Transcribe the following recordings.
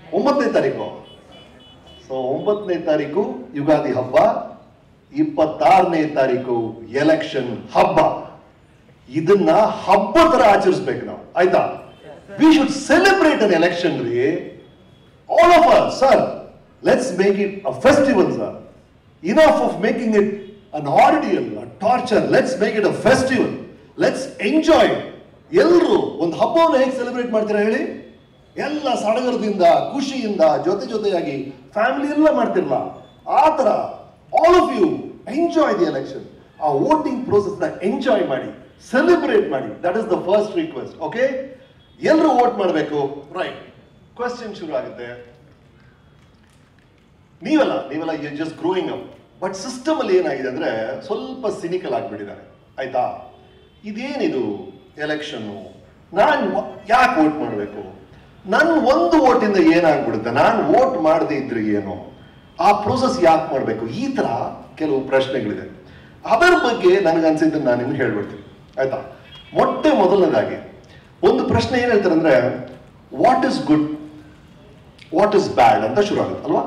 ಒಂಬತ್ತನೇ ತಾರೀಕು ಸೊ ಒಂಬತ್ತನೇ ತಾರೀಕು ಯುಗಾದಿ ಹಬ್ಬ ಇಪ್ಪತ್ತಾರನೇ ತಾರೀಕು ಎಲೆಕ್ಷನ್ ಹಬ್ಬ ಇದನ್ನ ಹಬ್ಬ ತರ ಆಚರಿಸ್ಬೇಕು ನಾವು ಆಯ್ತಾ we should celebrate an election ರೀ all of us sir let's make it a festival sir enough of making it an ordeal torture let's make it a festival let's enjoy ಎಲ್ಲರೂ ಒಂದು ಹಬ್ಬವನ್ನು ಹೇಗೆ ಸೆಲೆಬ್ರೇಟ್ ಮಾಡ್ತೀರಾ ಹೇಳಿ ಎಲ್ಲ ಸಡಗರದಿಂದ ಖುಷಿಯಿಂದ ಜೊತೆ ಜೊತೆಯಾಗಿ ಫ್ಯಾಮಿಲಿ ಎಲ್ಲ ಮಾಡ್ತಿರಲ್ಲ ಆ ಥರ all of you enjoy the election ಆ ವೋಟಿಂಗ್ ಪ್ರೋಸೆಸ್ನ ಎಂಜಾಯ್ ಮಾಡಿ ಸೆಲೆಬ್ರೇಟ್ ಮಾಡಿ that is the first request okay ಎಲ್ಲರೂ ವೋಟ್ ಮಾಡಬೇಕು ರೈಟ್ ಕ್ವೆಶ್ಚನ್ ಶುರು ಆಗುತ್ತೆ ನೀವಲ್ಲ ನೀವೆಲ್ಲ you just growing up but system ಅಲ್ಲಿ ಏನಾಗಿದೆ ಅಂದ್ರೆ ಸ್ವಲ್ಪ ಸಿನಿಕಲ್ ಆಗಿಬಿಟ್ಟಿದ್ದಾರೆ ಆಯ್ತಾ ಇದೇನಿದು ಎಲೆಕ್ಷನ್ನು ನಾನು ಯಾಕೆ ವೋಟ್ ಮಾಡಬೇಕು ನನ್ನ ಒಂದು ವೋಟಿಂದ ಏನಾಗ್ಬಿಡುತ್ತೆ ನಾನು ವೋಟ್ ಮಾಡದೇ ಇದ್ರೆ ಏನು ಆ ಪ್ರೋಸೆಸ್ ಯಾಕೆ ಮಾಡಬೇಕು ಈ ತರ ಕೆಲವು ಪ್ರಶ್ನೆಗಳಿದೆ ಅದರ ಬಗ್ಗೆ ನನಗನ್ಸಿದ್ದನ್ನು ನಾನು ನಿಮ್ಗೆ ಹೇಳ್ಬಿಡ್ತೀನಿ ಆಯ್ತಾ ಮೊಟ್ಟೆ ಮೊದಲನೇದಾಗಿ ಒಂದು ಪ್ರಶ್ನೆ ಏನ್ ಹೇಳ್ತಾರೆ ಅಂದ್ರೆ what is good what is bad ಅಂತ ಶುರು ಆಗುತ್ತೆ ಅಲ್ವಾ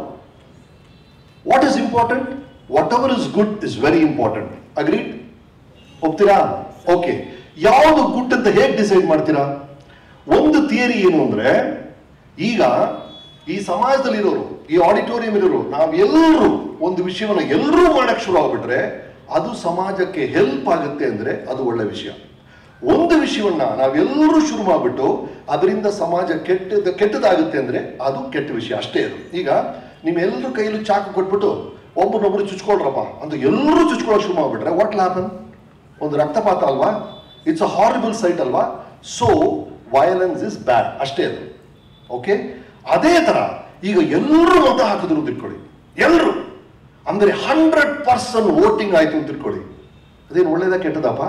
what is important whatever is good is very important agreed ಒಪ್ತೀರಾ ಓಕೆ ಯಾವುದು ಗುಡ್ ಅಂತ ಹೇಗೆ ಡಿಸೈಡ್ ಮಾಡ್ತೀರಾ ಒಂದು ಥಿಯರಿ ಏನು ಅಂದ್ರೆ ಈಗ ಈ ಸಮಾಜದಲ್ಲಿರೋರು ಈ ಆಡಿಟೋರಿಯಂ ಇರೋರು ನಾವೆಲ್ಲರೂ ಒಂದು ವಿಷಯವನ್ನು ಎಲ್ಲರೂ ಮಾಡಕ್ ಶುರು ಆಗ್ಬಿಟ್ರೆ ಅದು ಸಮಾಜಕ್ಕೆ ಹೆಲ್ಪ್ ಆಗುತ್ತೆ ಅಂದ್ರೆ ಅದು ಒಳ್ಳೆ ವಿಷಯ ಒಂದು ವಿಷಯವನ್ನ ನಾವೆಲ್ಲರೂ ಶುರು ಮಾಡ್ಬಿಟ್ಟು ಅದರಿಂದ ಸಮಾಜ ಕೆಟ್ಟದ ಕೆಟ್ಟದಾಗುತ್ತೆ ಅಂದ್ರೆ ಅದು ಕೆಟ್ಟ ವಿಷಯ ಅಷ್ಟೇ ಅದು ಈಗ ನಿಮ್ಮೆಲ್ಲರ ಕೈಯಲ್ಲಿ ಚಾಕು ಕೊಟ್ಬಿಟ್ಟು ಒಬ್ಬರನ್ನೊಬ್ರು ಚುಚ್ಕೊಳ್ರಪ್ಪ ಅಂತ ಎಲ್ಲರೂ ಚುಚ್ಕೊಳ್ಳೋಕೆ ಶುರು ಮಾಡ್ಬಿಟ್ರೆ ವಾಟ್ ಲ್ಯಾಪನ್ ಒಂದು ರಕ್ತಪಾತ ಅಲ್ವಾ ಇಟ್ಸ್ ಅ ಹಾರಿಬಲ್ ಸೈಟ್ ಅಲ್ವಾ ಸೊ ವಯಲೆನ್ಸ್ ಇಸ್ ಬ್ಯಾಡ್ ಅಷ್ಟೇ ಅದು ಓಕೆ ಅದೇ ತರ ಈಗ ಎಲ್ಲರೂ ಮತ ಹಾಕಿದ್ರು ಅಂತ ಇಟ್ಕೊಳ್ಳಿ ಎಲ್ಲರೂ ಅಂದ್ರೆ ಹಂಡ್ರೆಡ್ ಪರ್ಸೆಂಟ್ ವೋಟಿಂಗ್ ಆಯ್ತು ಅಂತ ಇಟ್ಕೊಳ್ಳಿ ಅದೇನು ಒಳ್ಳೇದ ಕೆಟ್ಟದಪ್ಪ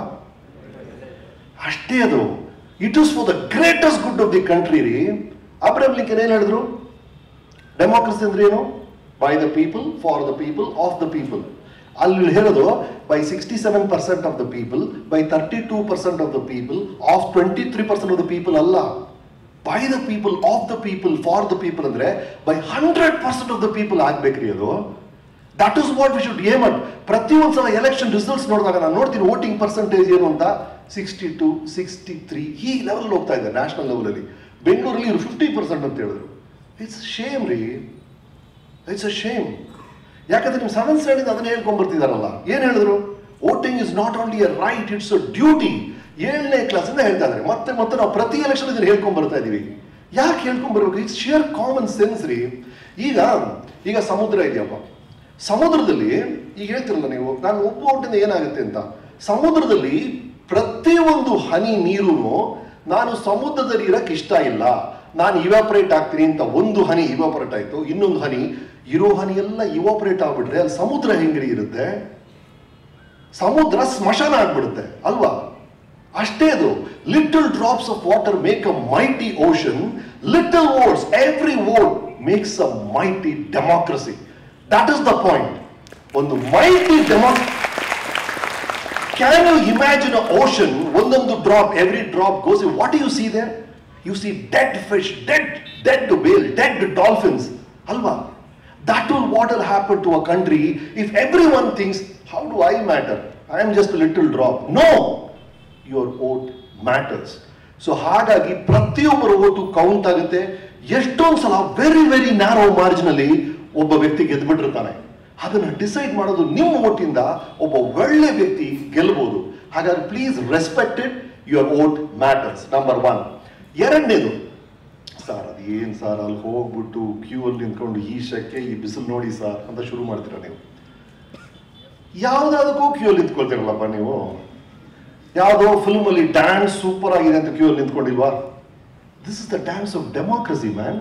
ಅಷ್ಟೇ ಅದು it is for the greatest good of the country ರೀ ಅಬ್ರಹಂ ಲಿಂಕನ್ ಏನ್ ಹೇಳಿದ್ರು ಡೆಮೋಕ್ರಸಿ ಅಂದ್ರೆ ಏನು by the people for the people of the people ಅಲ್ಲಿ ಹೇಳೋದು by sixty seven percent of the people by thirty two percent of the people of twenty three percent of the people ಅಲ್ಲ by the people of the people for the people ಅಂದ್ರೆ by hundred percent of the people ಆಗ್ಬೇಕ್ರಿ ಅದು that is what we should aim at ಪ್ರತಿ ಒಂದ್ಸಲ election results ನೋಡಿದಾಗ ನಾನು ನೋಡ್ತೀನಿ voting percentage ಏನು ಅಂತ ಸಿಕ್ಸ್ಟಿ ಟು ಸಿಕ್ಸ್ಟಿ ತ್ರೀ ಈ ಲೆವೆಲ್ ಹೋಗ್ತಾ ಇದೆ ನ್ಯಾಷನಲ್ ಲೆವೆಲಲ್ಲಿ ಬೆಂಗಳೂರಲ್ಲಿ ಫಿಫ್ಟಿ ಪರ್ಸೆಂಟ್ ಅಂತ ಹೇಳಿದ್ರು ಇಟ್ಸ್ ಶೇಮ್ ರೀ ಇಟ್ಸ್ ಅ ಶೇಮ್ ಯಾಕಂದ್ರೆ ನೀವು ಸೆವೆನ್ ಸ್ಟ್ಯಾಂಡಿಂದ ಅದನ್ನ ಹೇಳ್ಕೊಂಡ್ ಬರ್ತಿದಾರಲ್ಲ ಏನ್ ಹೇಳಿದ್ರು voting is not only a right it's a duty ಏಳನೇ ಕ್ಲಾಸಿಂದ ಹೇಳ್ತಾ ಇದ್ದಾರೆ ಮತ್ತೆ ಮತ್ತೆ ನಾವು ಪ್ರತಿ ಎಲೆಕ್ಷನ್ ಇದನ್ನ ಹೇಳ್ಕೊಂಡ್ ಬರ್ತಾ ಇದೀವಿ ಯಾಕೆ ಹೇಳ್ಕೊಂಡ್ ಬರ್ಬೇಕು ಇಟ್ಸ್ ಶಿಯರ್ ಕಾಮನ್ ಸೆನ್ಸ್ ರೀ ಈಗ ಈಗ ಸಮುದ್ರ ಇದೆಯಪ್ಪ ಸಮುದ್ರದಲ್ಲಿ ಈಗ ಹೇಳ್ತಿರಲ್ಲ ನೀವು ನಾನು ಒಬ್ಬ ಒಟ್ಟಿಂದ ಏನಾಗುತ್ತೆ ಅಂತ ಸಮುದ್ರದಲ್ಲಿ ಪ್ರತಿಯೊಂದು ಹನಿ ನೀರು ನಾನು ಸಮುದ್ರದಲ್ಲಿ ಇರಕ್ಕೆ ಇಷ್ಟ ಇಲ್ಲ ನಾನು ಇವಾಪರೇಟ್ ಆಗ್ತೀನಿ ಅಂತ ಒಂದು ಹನಿ ಇವಾಪರೇಟ್ ಆಯ್ತು ಇನ್ನೊಂದು ಹನಿ ಇರೋ ಹನಿ ಎಲ್ಲ ಇವಾಪರೇಟ್ ಆಗ್ಬಿಟ್ರೆ ಅಲ್ಲಿ ಸಮುದ್ರ ಹೆಂಗ್ರಿ ಇರುತ್ತೆ ಸಮುದ್ರ ಸ್ಮಶಾನ ಆಗ್ಬಿಡುತ್ತೆ ಅಲ್ವಾ ಅಷ್ಟೇ ಅದು little drops of water make a mighty ocean little votes every vote makes a mighty democracy that is the point ಒಂದು ಮೈಟಿ ಡೆಮಾಕ್ can you imagine a ocean ಒಂದೊಂದು drop every drop goes what you see there you see dead fish dead dead whale dead dolphins ಅಲ್ವಾ that will what will happen to a country if every one things how do I matter I am just little drop know your vote matters so ಹಾಗಾಗಿ ಪ್ರತಿಯೊಬ್ಬರ vote count ಆಗುತ್ತೆ ಎಷ್ಟೊಂದು ಸಲ very very narrow ಮಾರ್ಜಿನಲ್ಲಿ ಒಬ್ಬ ವ್ಯಕ್ತಿ ಗೆದ್ಬಿಟ್ಟಿರ್ತಾನೆ ಅದನ್ನ decide ಮಾಡೋದು ನಿಮ್ಮ ಓಟಿಂದ ಒಬ್ಬ ಒಳ್ಳೆ ವ್ಯಕ್ತಿ ಗೆಲ್ಬಹುದು ಹಾಗಾಗಿ please respect it your vote matters number one ಎರಡನೇದು ಸರ್ ಅದೇನು ಸರ್ ಅಲ್ಲಿ ಹೋಗ್ಬಿಟ್ಟು ಕ್ಯೂ ಅಲ್ಲಿ ನಿಂತ್ಕೊಂಡು ಈ ಶೆಕೆ ಈ ಬಿಸಿಲು ನೋಡಿ ಸರ್ ಅಂತ ಶುರು ಮಾಡ್ತೀರಾ ನೀವು ಯಾವ್ದಾದಕ್ಕೂ ಕ್ಯೂ ಅಲ್ಲಿ ನಿಂತ್ಕೊಳ್ತೀರಲ್ಲಪ್ಪ ನೀವು ಯಾವುದೋ ಫಿಲ್ಮ್ ಅಲ್ಲಿ ಡ್ಯಾನ್ಸ್ ಸೂಪರ್ ಆಗಿದೆ ಅಂತ ಕ್ಯೂ ಅಲ್ಲಿ ನಿಂತ್ಕೊಂಡಿಲ್ವಾ this is the dance of democracy man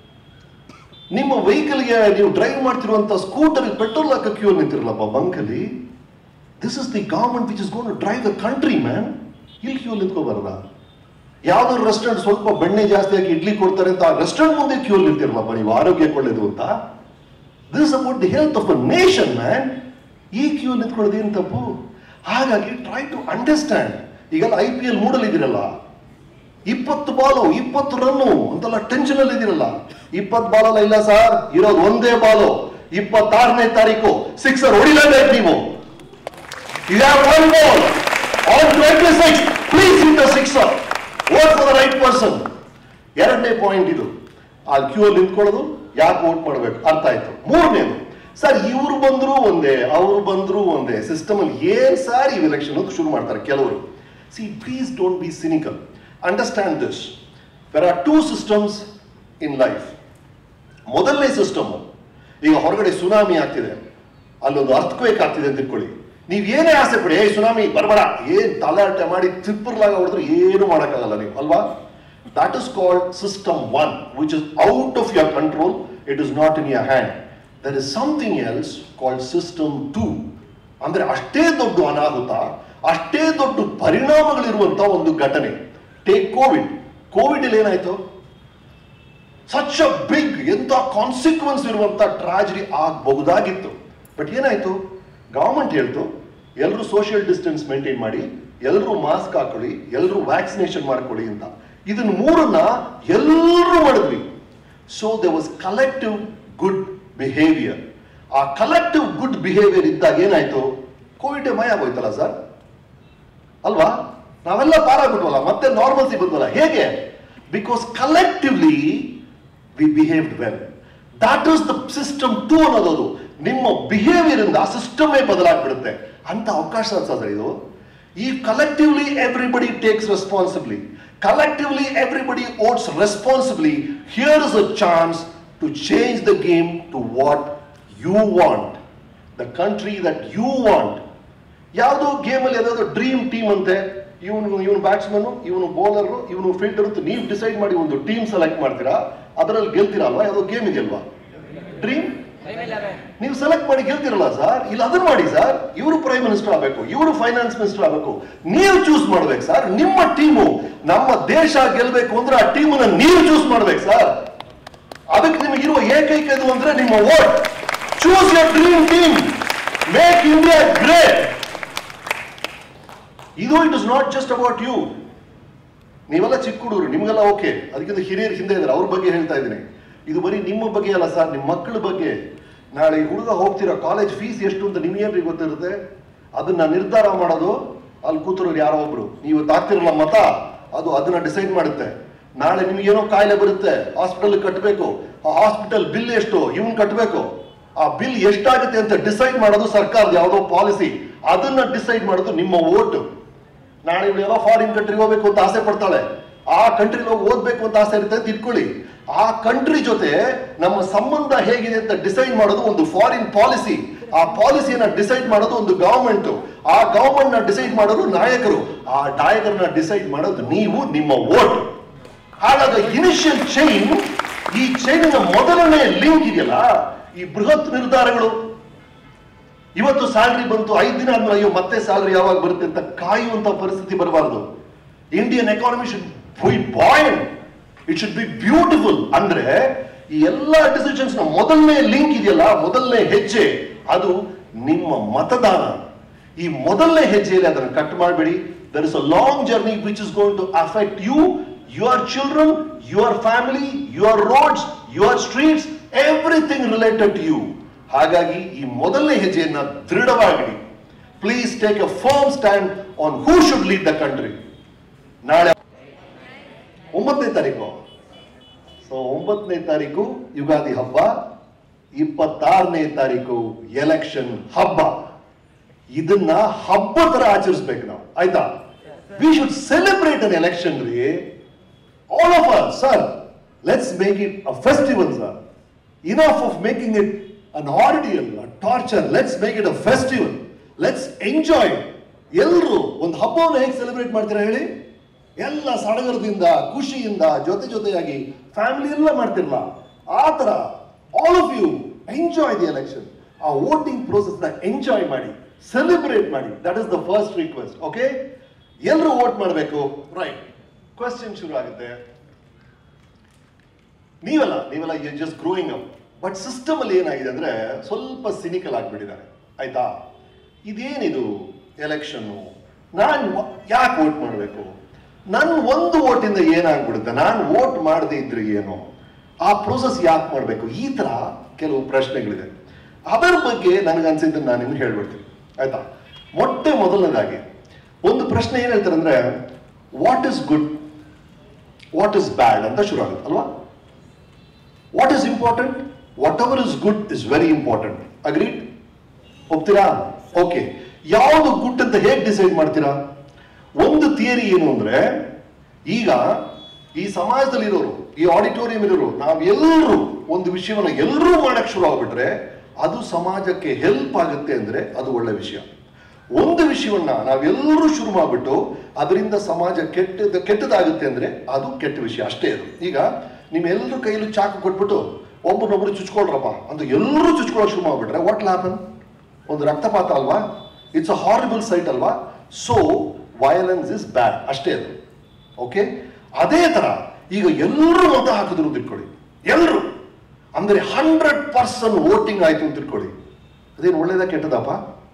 ನಿಮ್ಮ ವೆಹಿಕಲ್ಗೆ ನೀವು ಡ್ರೈವ್ ಮಾಡ್ತಿರುವಂತ ಸ್ಕೂಟರ್ ಪೆಟ್ರೋಲ್ ಹಾಕೋ ಕ್ಯೂ ಅಲ್ಲಿ ನಿಂತಿರಲ್ಲಪ್ಪ ಬಂಕಲ್ಲಿ this is the government which is gone drive the country man ಇಲ್ಲಿ ಕ್ಯೂ ಅಲ್ಲಿ ನಿಂತ್ಕೋಬಾರಲ್ಲ ಯಾವ್ದಾದ್ರು ರೆಸ್ಟೋರೆಂಟ್ ಸ್ವಲ್ಪ ಬೆಣ್ಣೆ ಜಾಸ್ತಿ ಹಾಕಿ ಇಡ್ಲಿ ಕೊಡ್ತಾರೆ ಅಂತ ಆ ರೆಸ್ಟೋರೆಂಟ್ ಮುಂದೆ ಕ್ಯೂ ಅಲ್ಲಿ ನಿಂತಿರಲ್ಲಪ್ಪ ನೀವು ಆರೋಗ್ಯಕ್ಕೆ ಒಳ್ಳೇದು ಅಂತ this about the health of a nation man ಈ ಕ್ಯೂ ನಿಂತ್ಕೊಳ್ಳೋದು ಏನು ತಪ್ಪು ಹಾಗಾಗಿ ಟ್ರೈ ಟು ಅಂಡರ್ಸ್ಟ್ಯಾಂಡ್ ಈಗೆಲ್ಲ ಐ ಪಿ ಎಲ್ ಮೂಡಲ್ ಇದ್ದೀರಲ್ಲ ಇಪ್ಪತ್ತು ಬಾಲು ಇಪ್ಪತ್ತು ರನ್ನು ಅಂತೆಲ್ಲ ಟೆನ್ಷನ್ ಅಲ್ಲಿ ಇದಿರಲ್ಲ ಇಪ್ಪತ್ತು ಬಾಲಲ್ಲ ಇಲ್ಲ ಸರ್ ಇರೋದು ಒಂದೇ ಬಾಲು ಇಪ್ಪತ್ತಾರನೇ ತಾರೀಕು ಸಿಕ್ಸರ್ ಹೊಡಿಲೇಬೇಕು ನೀವು you have one ball on twenty six please in the sixer vote for the right person ಎರಡನೇ ಪಾಯಿಂಟ್ ಇದು ಆ ಕ್ಯೂ ಅಲ್ಲಿ ನಿಂತ್ಕೊಳ್ಳೋದು ಯಾಕೆ ವೋಟ್ ಮಾಡಬೇಕು ಅರ್ಥ ಆಯ್ತು ಮೂರನೇದು ಸರ್ ಇವ್ರು ಬಂದ್ರು ಒಂದೇ ಅವ್ರು ಬಂದ್ರು ಒಂದೇ ಸಿಸ್ಟಮ್ ಅಲ್ಲಿ ಏನ್ ಸರ್ ಈ ಎಲೆಕ್ಷನ್ ಅಂತ ಶುರು ಮಾಡ್ತಾರೆ ಕೆಲವರು see please don't be cynical understand this there are two systems in life ಮೊದಲನೇ ಸಿಸ್ಟಮ್ ಈಗ ಹೊರಗಡೆ ಸುನಾಮಿ ಆಗ್ತಿದೆ ಅಲ್ಲೊಂದು ಅರ್ಥಕ್ವೇಕ್ ಆಗ್ತಿದೆ ಅಂತ ತಿಳ್ಕೊಳ್ಳಿ ನೀವ್ ಏನೇ ಆಸೆ ಪಡಿ ಏ ಸುನಾಮಿ ಬರಬೇಡ ಏನ್ ತಲಾಟೆ ಮಾಡಿ ತಿಪ್ಪರ್ಲಾಗ ಹೊಡೆದ್ರೆ ಏನು ಮಾಡೋಕ್ಕಾಗಲ್ಲ ನೀವು ಅಲ್ವಾ that is called system one which is out of your control it is not in your hand there is something else called system two ಅಂದ್ರೆ ಅಷ್ಟೇ ದೊಡ್ಡ ಅನಾಹುತ ಅಷ್ಟೇ ದೊಡ್ಡ ಪರಿಣಾಮಗಳಿರುವಂತ ಒಂದು ಘಟನೆ ಟೇಕ್ ಕೋವಿಡ್ ಕೋವಿಡ್ ಅಲ್ಲಿ ಏನಾಯ್ತು ಸಚ್ ಅ ಬಿಗ್ ಎಂತ ಕಾನ್ಸಿಕ್ವೆನ್ಸ್ ಇರುವಂತ ಟ್ರಾಜಡಿ ಆಗಬಹುದಾಗಿತ್ತು ಬಟ್ ಏನಾಯ್ತು ಗವರ್ಮೆಂಟ್ ಹೇಳ್ತು ಎಲ್ಲರೂ ಸೋಷಿಯಲ್ ಡಿಸ್ಟೆನ್ಸ್ ಮೇಂಟೈನ್ ಮಾಡಿ ಎಲ್ಲರೂ ಮಾಸ್ಕ್ ಹಾಕೊಳ್ಳಿ ಎಲ್ಲರೂ ವ್ಯಾಕ್ಸಿನೇಷನ್ ಮಾಡ್ಕೊಳ್ಳಿ ಅಂತ ಇದನ್ನ ಮೂರನ್ನ ಎಲ್ಲರೂ ಮಾಡಿದ್ವಿ so they was collective good behaviour ಆ ಕಲೆಕ್ಟಿವ್ ಗುಡ್ ಬಿಹೇವಿಯರ್ ಇದ್ದಾಗ ಏನಾಯ್ತು ಕೋವಿಡ್ ಮಯ ಆಗೋಯ್ತಲ್ಲ ಸರ್ ಅಲ್ವಾ ನಾವೆಲ್ಲ ಪಾರಾಗ್ಬಿಟ್ವಲ್ಲ ಮತ್ತೆ ನಾರ್ಮಲ್ಸಿ ಬಂದ್ವಲ್ಲ ಹೇಗೆ because collectively we behaved well that is the system two ಅನ್ನೋದು ನಿಮ್ಮ ಬಿಹೇವಿಯರ್ ಇಂದ ಆ ಸಿಸ್ಟಮೇ ಬದಲಾಗ್ಬಿಡುತ್ತೆ ಅಂತ ಅವಕಾಶ ಸರ್ ಇದು ಈ collectively everybody takes responsibly collectively everybody votes responsibly here is a chance to change the game to what you want the country that you want ಯಾವುದೋ ಗೇಮಲ್ಲಿ ಯಾವುದಾದ್ರು ಡ್ರೀಮ್ ಟೀಮ್ ಅಂತೆ ಇವನು ಇವನು ಬ್ಯಾಟ್ಸ್ಮನ್ ಇವನು ಬೌಲರ್ ಇವನು ಫೀಲ್ಡರ್ ಅಂತ ನೀವು ಡಿಸೈಡ್ ಮಾಡಿ ಒಂದು ಟೀಮ್ ಸೆಲೆಕ್ಟ್ ಮಾಡ್ತೀರಾ ಅದರಲ್ಲಿ ಗೆಲ್ತೀರಾ ಅಲ್ವಾ ಯಾವುದೋ ಗೇಮ್ ಇದೆಯಲ್ವಾ ಡ್ರೀಮ್ ನೀವು ಸೆಲೆಕ್ಟ್ ಮಾಡಿ ಗೆಲ್ತಿರಲ್ಲ ಸರ್ ಇಲ್ಲ ಅದನ್ನ ಮಾಡಿ ಸರ್ ಇವರು ಪ್ರೈಮ್ ಮಿನಿಸ್ಟರ್ ಆಗಬೇಕು ಇವರು ಫೈನಾನ್ಸ್ ಮಿನಿಸ್ಟರ್ ಆಗಬೇಕು ನೀವು ಚೂಸ್ ಮಾಡ್ಬೇಕು ಸರ್ ನಿಮ್ಮ ಟೀಮು ನಮ್ಮ ದೇಶ ಗೆಲ್ಬೇಕು ಅಂದ್ರೆ ಆ ಟೀಮನ್ನ ನೀವು ಚೂಸ್ ಮಾಡ್ಬೇಕು ಸರ್ ಅದಕ್ಕೆ ನಿಮಗೆ ಇರುವ ಏಕೈಕ ಇದು ಅಂದ್ರೆ ನಿಮ್ಮ vote choose your dream team make India great ಇದು it is not just about you ನೀವೆಲ್ಲ ಚಿಕ್ಕ ಹುಡುಗರು ನಿಮಗೆಲ್ಲ ಓಕೆ ಅದಕ್ಕಿಂತ ಹಿರಿಯರು ಹಿಂದೆ ಇದ್ದಾರೆ ಅವ್ರ ಬಗ್ಗೆ ಹೇಳ್ತಾ ಇದ್ದೀನಿ ಇದು ಬರೀ ನಿಮ್ಮ ಬಗ್ಗೆ ಅಲ್ಲ ಸರ್ ನಿಮ್ಮ ಮಕ್ಕಳ ಬಗ್ಗೆ ನಾಳೆ ಈ ಹುಡುಗ ಹೋಗ್ತಿರೋ ಕಾಲೇಜ್ ಫೀಸ್ ಎಷ್ಟು ಅಂತ ನಿಮ್ಗೇನ್ರಿ ಗೊತ್ತಿರುತ್ತೆ ಅದನ್ನ ನಿರ್ಧಾರ ಮಾಡೋದು ಅಲ್ಲಿ ಕೂತಿರೋರು ಯಾರೋ ಒಬ್ರು ನೀವು ತಾಕ್ತಿರಲ್ಲ ಮತ ಅದು ಅದನ್ನ ಡಿಸೈಡ್ ಮಾಡುತ್ತೆ ನಾಳೆ ನಿಮ್ಗೇನೋ ಕಾಯಿಲೆ ಬರುತ್ತೆ ಹಾಸ್ಪಿಟಲ್ ಕಟ್ಟಬೇಕು ಆ ಹಾಸ್ಪಿಟಲ್ ಬಿಲ್ ಎಷ್ಟು ಇವನ್ ಕಟ್ಟಬೇಕು ಆ ಬಿಲ್ ಎಷ್ಟಾಗುತ್ತೆ ಅಂತ ಡಿಸೈಡ್ ಮಾಡೋದು ಸರ್ಕಾರದ ಯಾವುದೋ ಪಾಲಿಸಿ ಅದನ್ನ ಡಿಸೈಡ್ ಮಾಡೋದು ನಿಮ್ಮ ಓಟ್ ನಾಳೆ ಇವಳು ಯಾವ ಫಾರಿನ್ ಕಂಟ್ರಿಗೆ ಹೋಗ್ಬೇಕು ಅಂತ ಆಸೆ ಪಡ್ತಾಳೆ ಆ ಕಂಟ್ರಿಗೆ ಹೋಗಿ ಓದ್ಬೇಕು ಅಂತ ಆಸೆ ಇರುತ್ತೆ ಅಂತ ಇಟ್ಕೊಳ್ಳಿ ಆ ಕಂಟ್ರಿ ಜೊತೆ ನಮ್ಮ ಸಂಬಂಧ ಹೇಗಿದೆ ಅಂತ ಡಿಸೈಡ್ ಮಾಡೋದು ಒಂದು ಫಾರಿನ್ ಪಾಲಿಸಿ ಆ ಪಾಲಿಸಿಯನ್ನ ಡಿಸೈಡ್ ಮಾಡೋದು ಒಂದು ಗವರ್ಮೆಂಟ್ ಆ ಗವರ್ಮೆಂಟ್ ನ ಡಿಸೈಡ್ ಮಾಡೋದು ನಾಯಕರು ಆ ನಾಯಕರನ್ನ ಡಿಸೈಡ್ ಮಾಡೋದು ನೀವು ನಿಮ್ಮ ವೋಟ್ ಹಾಗಾದ ಇನಿಷಿಯಲ್ ಚೈನ್ ಈ ಚೈನಿನ ಮೊದಲನೇ ಲಿಂಕ್ ಇದೆಯಲ್ಲ ಈ ಬೃಹತ್ ನಿರ್ಧಾರಗಳು ಇವತ್ತು ಸ್ಯಾಲ್ರಿ ಬಂತು ಐದು ದಿನ ಆದ್ಮೇಲೆ ಅಯ್ಯೋ ಮತ್ತೆ ಸ್ಯಾಲ್ರಿ ಯಾವಾಗ ಬರುತ್ತೆ ಅಂತ ಕಾಯುವಂತ ಪರಿಸ್ಥಿತಿ ಬರಬಾರದು Indian economy should be point it should be beautiful ಅಂದ್ರೆ ಈ ಎಲ್ಲಾ ಡಿಸಿಷನ್ಸ್ ನ ಮೊದಲನೇ ಲಿಂಕ್ ಇದೆಯಲ್ಲ ಮೊದಲನೇ ಹೆಜ್ಜೆ ಅದು ನಿಮ್ಮ ಮತದಾನ ಈ ಮೊದಲನೇ ಹೆಜ್ಜೆಯಲ್ಲಿ ಅದನ್ನು ಕಟ್ ಮಾಡಬೇಡಿ there is a long journey which is going to affect you your children your family your roads your streets everything related to you ಹಾಗಾಗಿ ಈ ಮೊದಲನೇ ಹೆಜ್ಜೆಯನ್ನ ದೃಢವಾಗಿಡಿ please take a firm stand on who should lead the country ನಾಳೆ ಒಂಬತ್ತನೇ ತಾರೀಕು so ಒಂಬತ್ತನೇ ತಾರೀಕು ಯುಗಾದಿ ಹಬ್ಬ ಇಪ್ಪತ್ತಾರನೇ ತಾರೀಕು ಎಲೆಕ್ಷನ್ ಹಬ್ಬ ಇದನ್ನ ಹಬ್ಬ ತರ ಆಚರಿಸ್ಬೇಕು ನಾವು ಆಯ್ತಾ we should celebrate an election ರೀ all of us sir let's make it a festival sir enough of making it an ordeal torture let's make it a festival let's enjoy ಎಲ್ಲರೂ ಒಂದು ಹಬ್ಬವನ್ನು ಹೇಗೆ ಸೆಲೆಬ್ರೇಟ್ ಮಾಡ್ತೀರಾ ಹೇಳಿ ಎಲ್ಲ ಸಡಗರದಿಂದ ಖುಷಿಯಿಂದ ಜೊತೆ ಜೊತೆಯಾಗಿ ಫ್ಯಾಮಿಲಿ ಎಲ್ಲ ಮಾಡ್ತಿರಲ್ಲ ಆ ತರ all of you enjoy the election ಆ ವೋಟಿಂಗ್ ಪ್ರೋಸೆಸ್ ನ ಎಂಜಾಯ್ ಮಾಡಿ ಸೆಲೆಬ್ರೇಟ್ ಮಾಡಿ that is the first request okay ಎಲ್ಲರೂ ವೋಟ್ ಮಾಡಬೇಕು ರೈಟ್ ಕ್ವೆಶ್ಚನ್ ಶುರು ಆಗುತ್ತೆ ನೀವಲ್ಲ ನೀವೆಲ್ಲ you just growing up but system ಅಲ್ಲಿ ಏನಾಗಿದೆ ಅಂದ್ರೆ ಸ್ವಲ್ಪ ಸಿನಿಕಲ್ ಆಗಿಬಿಟ್ಟಿದ್ದಾರೆ ಆಯ್ತಾ ಇದೇನಿದು ಎಲೆಕ್ಷನ್ನು ನಾನು ಯಾಕೆ ವೋಟ್ ಮಾಡಬೇಕು ನನ್ನ ಒಂದು ಓಟಿಂದ ಏನಾಗ್ಬಿಡುತ್ತೆ ನಾನು ವೋಟ್ ಮಾಡದೇ ಇದ್ರೆ ಏನು ಆ ಪ್ರೋಸೆಸ್ ಯಾಕೆ ಮಾಡಬೇಕು ಈ ತರ ಕೆಲವು ಪ್ರಶ್ನೆಗಳಿದೆ ಅದರ ಬಗ್ಗೆ ನನಗನ್ಸಿದ್ದನ್ನು ನಾನು ನಿಮ್ಗೆ ಹೇಳ್ಬಿಡ್ತೀನಿ ಆಯ್ತಾ ಮೊಟ್ಟ ಮೊದಲನೇದಾಗಿ ಒಂದು ಪ್ರಶ್ನೆ ಏನ್ ಹೇಳ್ತಾರೆ ಅಂದ್ರೆ what is good what is bad ಅಂತ ಶುರು ಆಗುತ್ತೆ ಅಲ್ವಾ what is important whatever is good is very important agreed ಒಪ್ತೀರಾ ಓಕೆ ಯಾವುದು ಗುಡ್ ಅಂತ ಹೇಗೆ ಡಿಸೈಡ್ ಮಾಡ್ತೀರಾ ಒಂದು ಥಿಯರಿ ಏನು ಅಂದ್ರೆ ಈಗ ಈ ಸಮಾಜದಲ್ಲಿರೋರು ಈ ಆಡಿಟೋರಿಯಂ ಇರೋರು ನಾವೆಲ್ಲರೂ ಒಂದು ವಿಷಯವನ್ನ ಎಲ್ಲರೂ ಮಾಡಕ್ ಶುರು ಆಗ್ಬಿಟ್ರೆ ಅದು ಸಮಾಜಕ್ಕೆ ಹೆಲ್ಪ್ ಆಗುತ್ತೆ ಅಂದ್ರೆ ಅದು ಒಳ್ಳೆ ವಿಷಯ ಒಂದು ವಿಷಯವನ್ನ ನಾವೆಲ್ಲರೂ ಶುರು ಮಾಡ್ಬಿಟ್ಟು ಅದರಿಂದ ಸಮಾಜ ಕೆಟ್ಟದ ಕೆಟ್ಟದಾಗುತ್ತೆ ಅಂದ್ರೆ ಅದು ಕೆಟ್ಟ ವಿಷಯ ಅಷ್ಟೇ ಅದು ಈಗ ನಿಮ್ಮೆಲ್ಲರ ಕೈಯಲ್ಲಿ ಚಾಕು ಕೊಟ್ಬಿಟ್ಟು ಒಬ್ಬರನ್ನೊಬ್ರು ಚುಚ್ಕೊಳ್ರಪ್ಪ ಅಂತ ಎಲ್ಲರೂ ಚುಚ್ಕೊಳ್ಳೋಕೆ ಶುರು ಮಾಡ್ಬಿಟ್ರೆ ವಾಟ್ ಲ್ಯಾಪನ್ ಒಂದು ರಕ್ತಪಾತ ಅಲ್ವಾ ಇಟ್ಸ್ ಅ ಹಾರಿಬಲ್ ಸೈಟ್ ಅಲ್ವಾ ಸೊ ವಯಲೆನ್ಸ್ ಇಸ್ ಬ್ಯಾಡ್ ಅಷ್ಟೇ ಅದು ಓಕೆ ಅದೇ ತರ ಈಗ ಎಲ್ಲರೂ ಮತ ಹಾಕಿದ್ರು ಅಂತ ಇಟ್ಕೊಳ್ಳಿ ಎಲ್ಲರೂ ಅಂದ್ರೆ ಹಂಡ್ರೆಡ್ ಪರ್ಸೆಂಟ್ ವೋಟಿಂಗ್ ಆಯ್ತು ಅಂತ ಇಟ್ಕೊಳ್ಳಿ ಅದೇನು ಒಳ್ಳೇದ ಕೆಟ್ಟದಪ್ಪ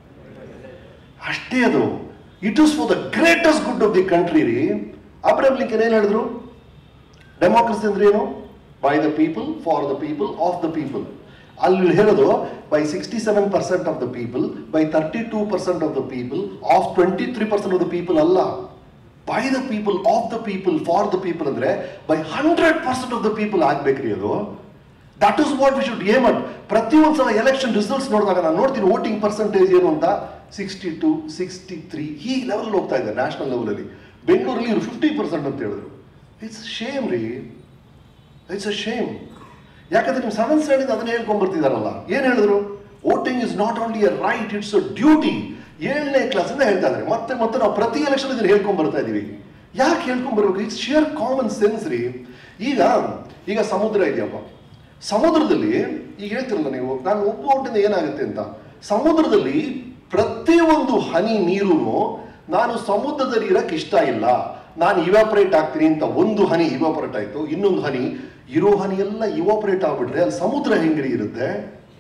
ಅಷ್ಟೇ ಅದು it is for the greatest good of the country ರೀ ಅಬ್ರಹಂ ಲಿಂಕನ್ ಏನ್ ಹೇಳಿದ್ರು ಡೆಮೋಕ್ರಸಿ ಅಂದ್ರೆ ಏನು by the people for the people of the people ಅಲ್ಲಿ ಹೇಳೋದು by sixty seven percent of the people by thirty two percent of the people of twenty three percent of the people ಅಲ್ಲ by the people of the people for the people ಅಂದ್ರೆ by hundred percent of the people ಆಗ್ಬೇಕ್ರಿ ಅದು that is what we should aim at ಪ್ರತಿಯೊಂದ್ಸಲ election results ನೋಡಿದಾಗ ನಾನು ನೋಡ್ತೀನಿ voting percentage ಏನು ಅಂತ sixty two sixty three ಈ ಲೆವೆಲ್ ಹೋಗ್ತಾ ಇದೆ ನ್ಯಾಷನಲ್ ಲೆವೆಲಲ್ಲಿ ಬೆಂಗಳೂರಲ್ಲಿ ಇವರು ಫಿಫ್ಟಿ ಪರ್ಸೆಂಟ್ ಅಂತ ಹೇಳಿದ್ರು ಇಟ್ಸ್ ಶೇಮ್ ರೀ ಇಟ್ಸ್ ಅ ಶೇಮ್ ಯಾಕಂದ್ರೆ ನೀವು ಸೆವೆನ್ ಸ್ಟ್ಯಾಂಡಿಂದ ಅದನ್ನ ಹೇಳ್ಕೊಂಡ್ ಬರ್ತಿದಾರಲ್ಲ ಏನ್ ಹೇಳಿದ್ರು voting is not only a right it's a duty ಏಳನೇ ಕ್ಲಾಸಿಂದ ಹೇಳ್ತಾ ಇದ್ದಾರೆ ಮತ್ತೆ ಮತ್ತೆ ನಾವು ಪ್ರತಿ ಎಲೆಕ್ಷನ್ ಇದನ್ನ ಹೇಳ್ಕೊಂಡ್ ಬರ್ತಾ ಇದೀವಿ ಯಾಕೆ ಹೇಳ್ಕೊಂಡ್ ಬರ್ಬೇಕು ಇಟ್ಸ್ ಶಿಯರ್ ಕಾಮನ್ ಸೆನ್ಸ್ ರೀ ಈಗ ಈಗ ಸಮುದ್ರ ಇದೆಯಪ್ಪ ಸಮುದ್ರದಲ್ಲಿ ಈಗ ಹೇಳ್ತಿರಲ್ಲ ನೀವು ನಾನು ಒಬ್ಬ ಹೊಟ್ಟಿಂದ ಏನಾಗುತ್ತೆ ಅಂತ ಸಮುದ್ರದಲ್ಲಿ ಪ್ರತಿಯೊಂದು ಹನಿ ನೀರು ನಾನು ಸಮುದ್ರದಲ್ಲಿ ಇರಕ್ಕೆ ಇಷ್ಟ ಇಲ್ಲ ನಾನು ಇವಾಪರೇಟ್ ಆಗ್ತೀನಿ ಅಂತ ಒಂದು ಹನಿ ಇವಾಪರೇಟ್ ಆಯ್ತು ಇನ್ನೊಂದು ಹನಿ ಇರೋ ಹನಿ ಎಲ್ಲ ಇವಾಪರೇಟ್ ಆಗ್ಬಿಟ್ರೆ ಅಲ್ಲಿ ಸಮುದ್ರ ಹೆಂಗ್ರಿ ಇರುತ್ತೆ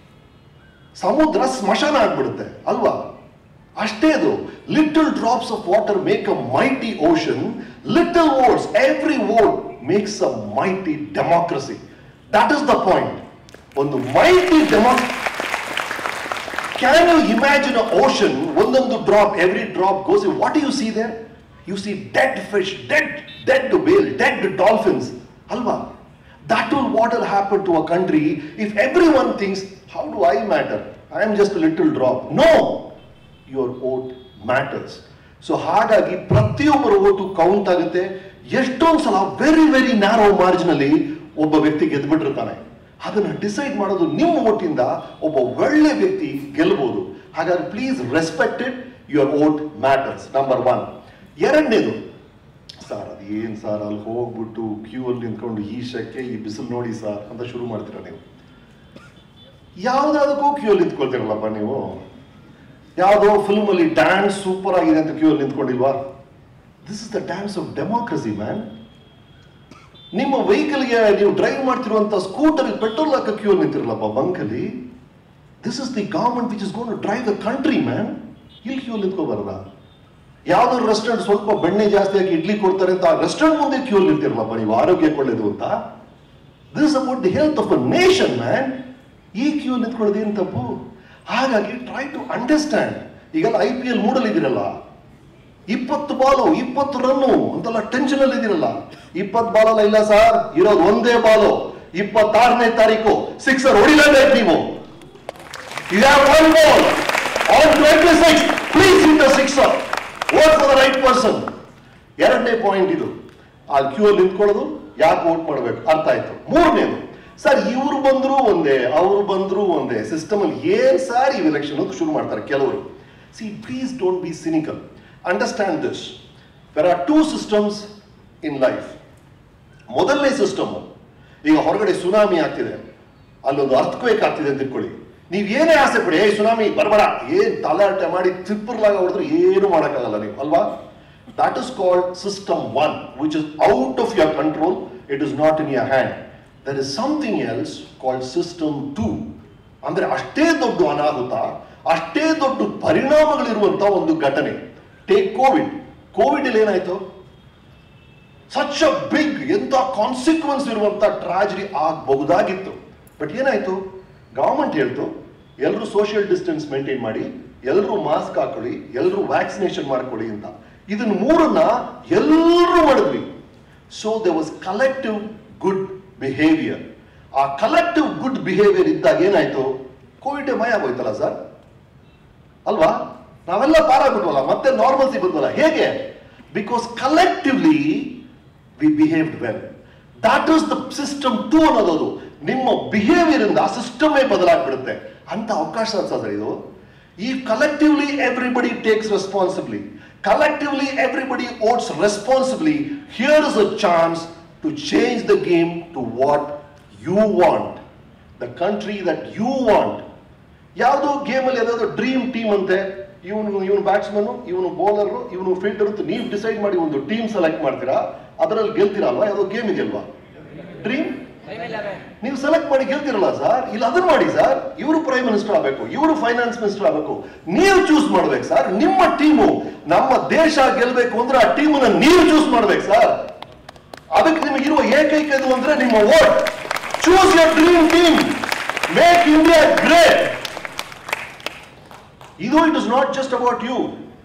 ಸಮುದ್ರ ಸ್ಮಶಾನ ಆಗ್ಬಿಡುತ್ತೆ ಅಲ್ವಾ ಅಷ್ಟೇ ಅದು little drops of water make a mighty ocean little votes every vote makes a mighty democracy that is the point ಒಂದು mighty demo can you imagine a ocean ಒಂದೊಂದು drop every drop goes what you see there you see dead fish dead dead whale dead dolphins ಅಲ್ವಾ that will what will happen to a country if every one things how do I matter I am just little drop know your vote matters so ಹಾಗಾಗಿ ಪ್ರತಿಯೊಬ್ಬರ vote count ಆಗುತ್ತೆ ಎಷ್ಟೊಂದು ಸಲ very very narrow margin ಅಲ್ಲಿ ಒಬ್ಬ ವ್ಯಕ್ತಿ ಗೆದ್ಬಿಟ್ಟಿರ್ತಾನೆ ಅದನ್ನ decide ಮಾಡೋದು ನಿಮ್ಮ ಓಟಿಂದ ಒಬ್ಬ ಒಳ್ಳೆ ವ್ಯಕ್ತಿ ಗೆಲ್ಬಹುದು ಹಾಗಾಗಿ please respected your vote matters number one ಎರಡನೇದು ಸರ್ ಅದು ಏನ್ ಸರ್ ಅಲ್ಲಿ ಹೋಗ್ಬಿಟ್ಟು ಕ್ಯೂ ಅಲ್ಲಿ ನಿಂತ್ಕೊಂಡು ಈ ಶೆಕೆ ಈ ಬಿಸಿಲು ನೋಡಿ ಸರ್ ಅಂತ ಶುರು ಮಾಡ್ತೀರಾ ನೀವು ಯಾವ್ದಾದಕ್ಕೂ ಕ್ಯೂ ಅಲ್ಲಿ ನಿಂತ್ಕೊಳ್ತೀರಲ್ಲಪ್ಪ ನೀವು ಯಾವುದೋ ಫಿಲ್ಮ್ ಅಲ್ಲಿ ಡ್ಯಾನ್ಸ್ ಸೂಪರ್ ಆಗಿದೆ ಅಂತ ಕ್ಯೂ ಅಲ್ಲಿ ನಿಂತ್ಕೊಂಡಿಲ್ವಾ this is the dance of democracy man ನಿಮ್ಮ ವೆಹಿಕಲ್ಗೆ ನೀವು ಡ್ರೈವ್ ಮಾಡ್ತಿರುವಂತ ಸ್ಕೂಟರ್ ಪೆಟ್ರೋಲ್ ಹಾಕ ಕ್ಯೂ ಅಲ್ಲಿ ನಿಂತಿರಲ್ಲಪ್ಪ ಬಂಕಲ್ಲಿ this is the government which is gone drive the country man ಇಲ್ಲಿ ಕ್ಯೂ ನಿಂತ್ಕೋಬಾರಲ್ಲ ಯಾವ್ದಾದ್ರು ರೆಸ್ಟೋರೆಂಟ್ ಸ್ವಲ್ಪ ಬೆಣ್ಣೆ ಜಾಸ್ತಿ ಹಾಕಿ ಇಡ್ಲಿ ಕೊಡ್ತಾರೆ ಅಂತ ರೆಸ್ಟೋರೆಂಟ್ ಮುಂದೆ ಕ್ಯೂ ಅಲ್ಲಿ ನಿಂತಿರಲ್ಲಪ್ಪ ನೀವು ಆರೋಗ್ಯಕ್ಕೆ ಒಳ್ಳೇದು ಅಂತ this about the health of a nation man ಈ ಕ್ಯೂ ನಿಂತ್ಕೊಳ್ಳೋದು ಏನು ತಪ್ಪು ಹಾಗಾಗಿ ಟ್ರೈ ಟು ಅಂಡರ್ಸ್ಟ್ಯಾಂಡ್ ಈಗೆಲ್ಲ ಐ ಪಿ ಎಲ್ ಮೂಡಲ್ ಇದಿರಲ್ಲ ಇಪ್ಪತ್ತು ಬಾಲು ಇಪ್ಪತ್ತು ರನ್ನು ಅಂತೆಲ್ಲ ಟೆನ್ಷನ್ ಅಲ್ಲಿ ಇದಿರಲ್ಲ ಇಪ್ಪತ್ತು ಬಾಲಲ್ಲ ಇಲ್ಲ ಸರ್ ಇರೋದು ಒಂದೇ ಬಾಲು ಇಪ್ಪತ್ತಾರನೇ ತಾರೀಕು ಸಿಕ್ಸರ್ ಹೊಡಿಲೇಬೇಕು ನೀವು you have one ball on twenty six please in the sixer vote for the right person ಎರಡನೇ ಪಾಯಿಂಟ್ ಇದು ಆ ಕ್ಯೂ ಅಲ್ಲಿ ನಿಂತ್ಕೊಳ್ಳೋದು ಯಾಕೆ ವೋಟ್ ಮಾಡಬೇಕು ಅರ್ಥ ಆಯ್ತು ಮೂರನೇದು ಸರ್ ಇವ್ರು ಬಂದ್ರು ಒಂದೇ ಅವ್ರು ಬಂದ್ರು ಒಂದೇ ಸಿಸ್ಟಮ್ ಅಲ್ಲಿ ಏನ್ ಸರ್ ಈ ಎಲೆಕ್ಷನ್ ಶುರು ಮಾಡ್ತಾರೆ ಕೆಲವರು see please don't be cynical understand this there are two systems in life ಮೊದಲನೇ ಸಿಸ್ಟಮ್ ಈಗ ಹೊರಗಡೆ ಸುನಾಮಿ ಆಗ್ತಿದೆ ಅಲ್ಲೊಂದು ಅರ್ಥಕ್ವೇಕ್ ಆಗ್ತಿದೆ ಅಂತ ಇಟ್ಕೊಳ್ಳಿ ನೀವ್ ಏನೇ ಆಸೆ ಪಡಿ ಏ ಸುನಾಮಿ ಬರಬೇಡ ಏನ್ ತಲಾಟೆ ಮಾಡಿ ತಿಪ್ಪರ್ಲಾಗ ಹೊಡೆದ್ರೆ ಏನು ಮಾಡೋಕ್ಕಾಗಲ್ಲ ನೀವು ಅಲ್ವಾ that is called system one which is out of your control it is not in your hand there is something else called system two ಅಂದ್ರೆ ಅಷ್ಟೇ ದೊಡ್ಡ ಅನಾಹುತ ಅಷ್ಟೇ ದೊಡ್ಡ ಪರಿಣಾಮಗಳಿರುವಂತ ಒಂದು ಘಟನೆ ಟೇಕ್ ಕೋವಿಡ್ ಕೋವಿಡ್ ಅಲ್ಲಿ ಏನಾಯ್ತು ಸಚ್ ಅ ಬಿಗ್ ಎಂತ ಕಾನ್ಸಿಕ್ವೆನ್ಸ್ ಇರುವಂತ ಟ್ರಾಜಿಡಿ ಆಗಬಹುದಾಗಿತ್ತು ಬಟ್ ಏನಾಯ್ತು ಗವರ್ಮೆಂಟ್ ಹೇಳ್ತು ಎಲ್ಲರೂ ಸೋಷಿಯಲ್ ಡಿಸ್ಟೆನ್ಸ್ ಮೇಂಟೈನ್ ಮಾಡಿ ಎಲ್ಲರೂ ಮಾಸ್ಕ್ ಹಾಕೊಳ್ಳಿ ಎಲ್ಲರೂ ವ್ಯಾಕ್ಸಿನೇಷನ್ ಮಾಡ್ಕೊಳ್ಳಿ ಅಂತ ಇದನ್ನ ಮೂರನ್ನ ಎಲ್ಲರೂ ಮಾಡಿದ್ವಿ so they was collective good behaviour ಆ ಕಲೆಕ್ಟಿವ್ ಗುಡ್ ಬಿಹೇವಿಯರ್ ಇದ್ದಾಗ ಏನಾಯ್ತು ಕೋವಿಡ್ ಮಯ ಆಗೋಯ್ತಲ್ಲ ಸರ್ ಅಲ್ವಾ ನಾವೆಲ್ಲ ಪಾರಾಗ್ಬಿಟ್ವಲ್ಲ ಮತ್ತೆ ನಾರ್ಮಲ್ಸಿ ಬಂದ್ವಲ್ಲ ಹೇಗೆ because collectively we behaved well that is the system two ಅನ್ನೋದು ನಿಮ್ಮ ಬಿಹೇವಿಯರ್ ಇಂದ ಆ ಸಿಸ್ಟಮೇ ಬದಲಾಗ್ಬಿಡುತ್ತೆ ಅಂತ ಅವಕಾಶ ಸರ್ ಇದು ಈ collectively everybody takes responsibly collectively everybody votes responsibly here is a chance to change the game to what you want the country that you want ಯಾವುದೋ ಗೇಮಲ್ಲಿ ಯಾವುದಾದ್ರು ಡ್ರೀಮ್ ಟೀಮ್ ಅಂತೆ ಇವನು ಇವನು ಬ್ಯಾಟ್ಸ್ಮನ್ ಇವನು ಬೌಲರ್ ಇವನು ಫೀಲ್ಡರ್ ಅಂತ ನೀವು ಡಿಸೈಡ್ ಮಾಡಿ ಒಂದು ಟೀಮ್ ಸೆಲೆಕ್ಟ್ ಮಾಡ್ತೀರಾ ಅದರಲ್ಲಿ ಗೆಲ್ತೀರಾ ಅಲ್ವಾ ಯಾವುದೋ ಗೇಮ್ ಇದೆಯಲ್ವಾ ಡ್ರೀಮ್ ನೀವು ಸೆಲೆಕ್ಟ್ ಮಾಡಿ ಗೆಲ್ತಿರಲ್ಲ ಸರ್ ಇಲ್ಲ ಅದನ್ನ ಮಾಡಿ ಸರ್ ಇವರು ಪ್ರೈಮ್ ಮಿನಿಸ್ಟರ್ ಆಗಬೇಕು ಇವರು ಫೈನಾನ್ಸ್ ಮಿನಿಸ್ಟರ್ ಆಗಬೇಕು ನೀವು ಚೂಸ್ ಮಾಡ್ಬೇಕು ಸರ್ ನಿಮ್ಮ ಟೀಮು ನಮ್ಮ ದೇಶ ಗೆಲ್ಬೇಕು ಅಂದ್ರೆ ಆ ಟೀಮನ್ನ ನೀವು ಚೂಸ್ ಮಾಡ್ಬೇಕು ಸರ್ ಅದಕ್ಕೆ ನಿಮಗಿರುವ ಏಕೈಕ ಇದು ಅಂದ್ರೆ ನಿಮ್ಮ vote choose your dream team make India great ಇದು it is not just about you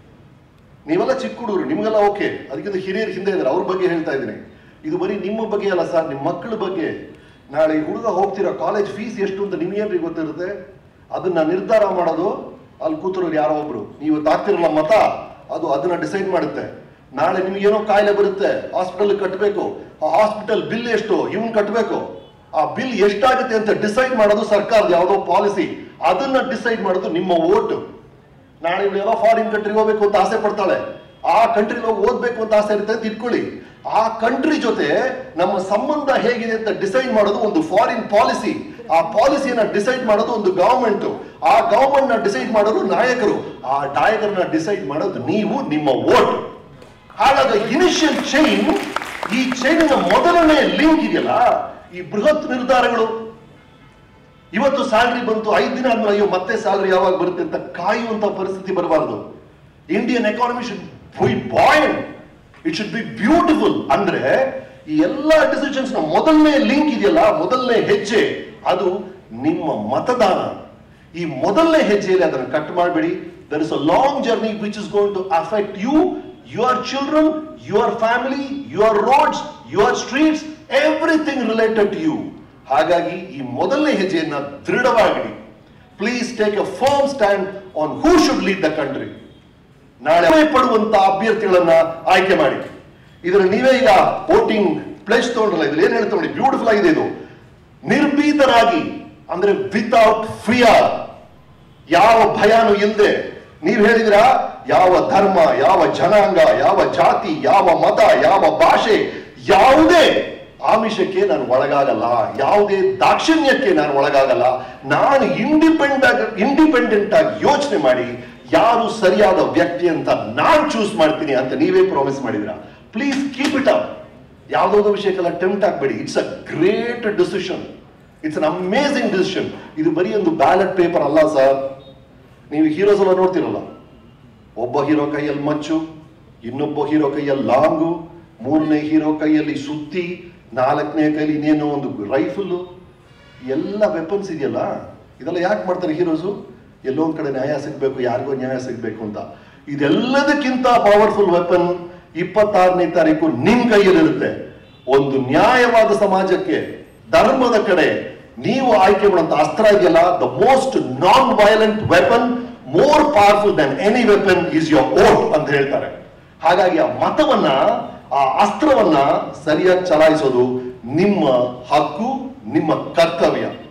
ನೀವೆಲ್ಲ ಚಿಕ್ಕ ಹುಡುಗರು ನಿಮ್ಗೆಲ್ಲ ಓಕೆ ಅದಕ್ಕಿಂತ ಹಿರಿಯರು ಹಿಂದೆ ಇದ್ದಾರೆ ಅವ್ರ ಬಗ್ಗೆ ಹೇಳ್ತಾ ಇದ್ದೀನಿ ಇದು ಬರೀ ನಿಮ್ಮ ಬಗ್ಗೆ ಅಲ್ಲ ಸರ್ ನಿಮ್ಮ ಮಕ್ಕಳ ಬಗ್ಗೆ ನಾಳೆ ಈ ಹುಡುಗ ಹೋಗ್ತಿರೋ ಕಾಲೇಜ್ ಫೀಸ್ ಎಷ್ಟು ಅಂತ ನಿಮ್ಗೇನ್ರಿ ಗೊತ್ತಿರುತ್ತೆ ಅದನ್ನ ನಿರ್ಧಾರ ಮಾಡೋದು ಅಲ್ಲಿ ಕೂತಿರೋರು ಯಾರೋ ಒಬ್ರು ನೀವು ತಾಕ್ತಿರಲ್ಲ ಮತ ಅದು ಅದನ್ನ ಡಿಸೈಡ್ ಮಾಡುತ್ತೆ ನಾಳೆ ನಿಮ್ಗೇನೋ ಕಾಯಿಲೆ ಬರುತ್ತೆ ಹಾಸ್ಪಿಟಲ್ ಕಟ್ಟಬೇಕು ಆ ಹಾಸ್ಪಿಟಲ್ ಬಿಲ್ ಎಷ್ಟು ಇವನ್ ಕಟ್ಟಬೇಕು ಆ ಬಿಲ್ ಎಷ್ಟಾಗುತ್ತೆ ಅಂತ ಡಿಸೈಡ್ ಮಾಡೋದು ಸರ್ಕಾರದ ಯಾವುದೋ ಪಾಲಿಸಿ ಅದನ್ನ ಡಿಸೈಡ್ ಮಾಡೋದು ನಿಮ್ಮ ಓಟ್ ನಾಳೆ ಇವಳು ಯಾವ ಫಾರಿನ್ ಕಂಟ್ರಿಗೆ ಹೋಗ್ಬೇಕು ಅಂತ ಆಸೆ ಪಡ್ತಾಳೆ ಆ ಕಂಟ್ರಿಗೆ ಹೋಗಿ ಓದ್ಬೇಕು ಅಂತ ಆಸೆ ಇರುತ್ತೆ ಅಂತ ಇಟ್ಕೊಳ್ಳಿ ಆ ಕಂಟ್ರಿ ಜೊತೆ ನಮ್ಮ ಸಂಬಂಧ ಹೇಗಿದೆ ಅಂತ ಡಿಸೈಡ್ ಮಾಡೋದು ಒಂದು ಫಾರಿನ್ ಪಾಲಿಸಿ ಆ ಪಾಲಿಸಿಯನ್ನ ಡಿಸೈಡ್ ಮಾಡೋದು ಒಂದು ಗವರ್ಮೆಂಟ್ ಆ ಗವರ್ಮೆಂಟ್ ನ ಡಿಸೈಡ್ ಮಾಡೋದು ನಾಯಕರು ಆ ನಾಯಕರನ್ನ ಡಿಸೈಡ್ ಮಾಡೋದು ನೀವು ನಿಮ್ಮ ವೋಟ್ ಹಾಗಾದ್ರೆ ಇನಿಷಿಯಲ್ ಚೈನ್ ಈ ಚೈನಿನ ಮೊದಲನೇ ಲಿಂಕ್ ಇದೆಯಲ್ಲ ಈ ಬೃಹತ್ ನಿರ್ಧಾರಗಳು ಇವತ್ತು ಸ್ಯಾಲ್ರಿ ಬಂತು ಐದು ದಿನ ಆದ್ಮೇಲೆ ಅಯ್ಯೋ ಮತ್ತೆ ಸ್ಯಾಲ್ರಿ ಯಾವಾಗ ಬರುತ್ತೆ ಅಂತ ಕಾಯುವಂತ ಪರಿಸ್ಥಿತಿ ಬರಬಾರದು Indian economy should be buoyant it should be beautiful ಅಂದ್ರೆ ಈ ಎಲ್ಲಾ ಡಿಸಿಷನ್ಸ್ ನ ಮೊದಲನೇ ಲಿಂಕ್ ಇದೆಯಲ್ಲ ಮೊದಲನೇ ಹೆಜ್ಜೆ ಅದು ನಿಮ್ಮ ಮತದಾನ ಈ ಮೊದಲನೇ ಹೆಜ್ಜೆಯಲ್ಲಿ ಅದನ್ನು ಕಟ್ ಮಾಡಬೇಡಿ there is a long journey which is going to affect you your children your family your roads your streets everything related to you ಹಾಗಾಗಿ ಈ ಮೊದಲನೇ ಹೆಜ್ಜೆಯನ್ನ ದೃಢವಾಗಿಡಿ please take a firm stand on who should lead the country ನಾಳೆ ಪಡುವಂತ ಅಭ್ಯರ್ಥಿಗಳನ್ನ ಆಯ್ಕೆ ಮಾಡಿ ಇದರ ನೀವೇ ಈಗ ವೋಟಿಂಗ್ ಪ್ಲೇಸ್ ತಗೊಂಡ್ರಲ್ಲ ಇದ್ರಲ್ಲಿ ಏನ್ ಹೇಳ್ತಾ ನೋಡಿ ಬ್ಯೂಟಿಫುಲ್ ಆಗಿದೆ ಇದು ನಿರ್ಭೀತರಾಗಿ ಅಂದ್ರೆ ವಿತೌಟ್ ಫಿಯರ್ ಯಾವ ಭಯಾನು ಇಲ್ಲದೆ ನೀವ್ ಹೇಳಿದ್ರ ಯಾವ ಧರ್ಮ ಯಾವ ಜನಾಂಗ ಯಾವ ಜಾತಿ ಯಾವ ಮತ ಯಾವ ಭಾಷೆ ಯಾವುದೇ ಆಮಿಷಕ್ಕೆ ನಾನು ಒಳಗಾಗಲ್ಲ ಯಾವುದೇ ದಾಕ್ಷಿಣ್ಯಕ್ಕೆ ನಾನು ಒಳಗಾಗಲ್ಲ ನಾನು ಇಂಡಿಪೆಂಡೆಂಟ್ ಇಂಡಿಪೆಂಡೆಂಟ್ ಆಗಿ ಯೋಚನೆ ಮಾಡಿ ಯಾರು ಸರಿಯಾದ ವ್ಯಕ್ತಿ ಅಂತ ನಾನ್ ಚೂಸ್ ಮಾಡ್ತೀನಿ ಅಂತ ನೀವೇ ಪ್ರಾಮಿಸ್ ಮಾಡಿದಿರ ಪ್ಲೀಸ್ ಕೀಪ್ ಇಟ್ ಅಪ್ ಯಾವುದಾದ್ರು ವಿಷಯಕ್ಕೆಲ್ಲ ಟೆಂಪ್ಟ್ ಆಗಬೇಡಿ it's a great decision it's an amazing decision ಇದು ಬರೀ ಒಂದು ಬ್ಯಾಲೆಟ್ ಪೇಪರ್ ಅಲ್ಲ ಸರ್ ನೀವು ಹೀರೋಸ್ ಎಲ್ಲ ನೋಡ್ತಿರಲ್ಲ ಒಬ್ಬ ಹೀರೋ ಕೈಯಲ್ಲಿ ಮಚ್ಚು ಇನ್ನೊಬ್ಬ ಹೀರೋ ಕೈಯಲ್ಲಿ ಲಾಂಗು ಮೂರನೇ ಹೀರೋ ಕೈಯಲ್ಲಿ ಸುತ್ತಿ ನಾಲ್ಕನೇ ಕೈಯಲ್ಲಿ ಇನ್ನೇನೋ ಒಂದು ರೈಫಲ್ ಎಲ್ಲ ವೆಪನ್ಸ್ ಇದೆಯಲ್ಲ ಇದೆಲ್ಲ ಯಾಕೆ ಮಾಡ್ತಾರೆ ಹೀರೋಸು ಎಲ್ಲೋ ಒಂದ್ ಕಡೆ ನ್ಯಾಯ ಸಿಗ್ಬೇಕು ಯಾರಿಗೋ ನ್ಯಾಯ ಸಿಗ್ಬೇಕು ಅಂತ ಇದೆಲ್ಲದಕ್ಕಿಂತ ಪವರ್ಫುಲ್ ವೆಪನ್ ಇಪ್ಪತ್ತಾರನೇ ತಾರೀಕು ನಿಮ್ ಕೈಯಲ್ಲಿರುತ್ತೆ ಒಂದು ನ್ಯಾಯವಾದ ಸಮಾಜಕ್ಕೆ ಧರ್ಮದ ಕಡೆ ನೀವು ಆಯ್ಕೆ ಮಾಡುವಂತ ಅಸ್ತ್ರ ಇದೆಯಲ್ಲ the most non violent weapon more powerful than any weapon is your vote ಅಂತ ಹೇಳ್ತಾರೆ ಹಾಗಾಗಿ ಆ ಮತವನ್ನ ಆ ಅಸ್ತ್ರವನ್ನ ಸರಿಯಾಗಿ ಚಲಾಯಿಸೋದು ನಿಮ್ಮ ಹಕ್ಕು ನಿಮ್ಮ ಕರ್ತವ್ಯ